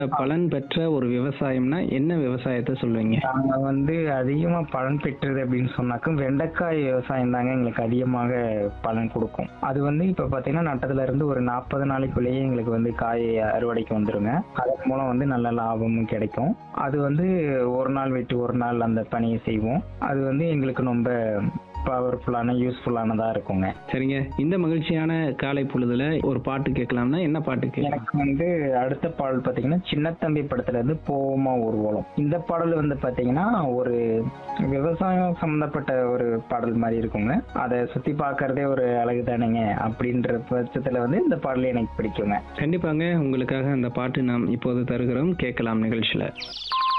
பலன் பெற்ற ஒரு விவசாயம்னா என்ன விவசாயத்தை சொல்லுவீங்க நாங்க வந்து அதிகமா பலன் பெற்றது அப்படின்னு சொன்னாக்கும் வெண்டைக்காய் விவசாயம் தாங்க எங்களுக்கு அதிகமாக பலன் கொடுக்கும் அது வந்து இப்ப பாத்தீங்கன்னா நட்டத்துல இருந்து ஒரு நாற்பது நாளைக்குள்ளேயே எங்களுக்கு வந்து காய் அறுவடைக்கு வந்துருங்க அதன் மூலம் வந்து நல்ல லாபமும் கிடைக்கும் அது வந்து ஒரு நாள் விட்டு ஒரு நாள் அந்த பணியை செய்வோம் அது வந்து எங்களுக்கு ரொம்ப பவர்ஃபுல்லான யூஸ்ஃபுல்லானதா இருக்குங்க சரிங்க இந்த மகிழ்ச்சியான காலை பொழுதுல ஒரு பாட்டு கேட்கலாம்னா என்ன பாட்டு கேட்கலாம் எனக்கு வந்து அடுத்த பாடல் பாத்தீங்கன்னா சின்னத்தம்பி படத்துல இருந்து போவோமா ஊர்வலம் இந்த பாடல் வந்து பாத்தீங்கன்னா ஒரு விவசாயம் சம்பந்தப்பட்ட ஒரு பாடல் மாதிரி இருக்குங்க அதை சுத்தி பார்க்கறதே ஒரு அழகு தானேங்க அப்படின்ற பட்சத்துல வந்து இந்த பாடல் எனக்கு பிடிக்குங்க கண்டிப்பாங்க உங்களுக்காக அந்த பாட்டு நாம் இப்போது தருகிறோம் கேட்கலாம் நிகழ்ச்சியில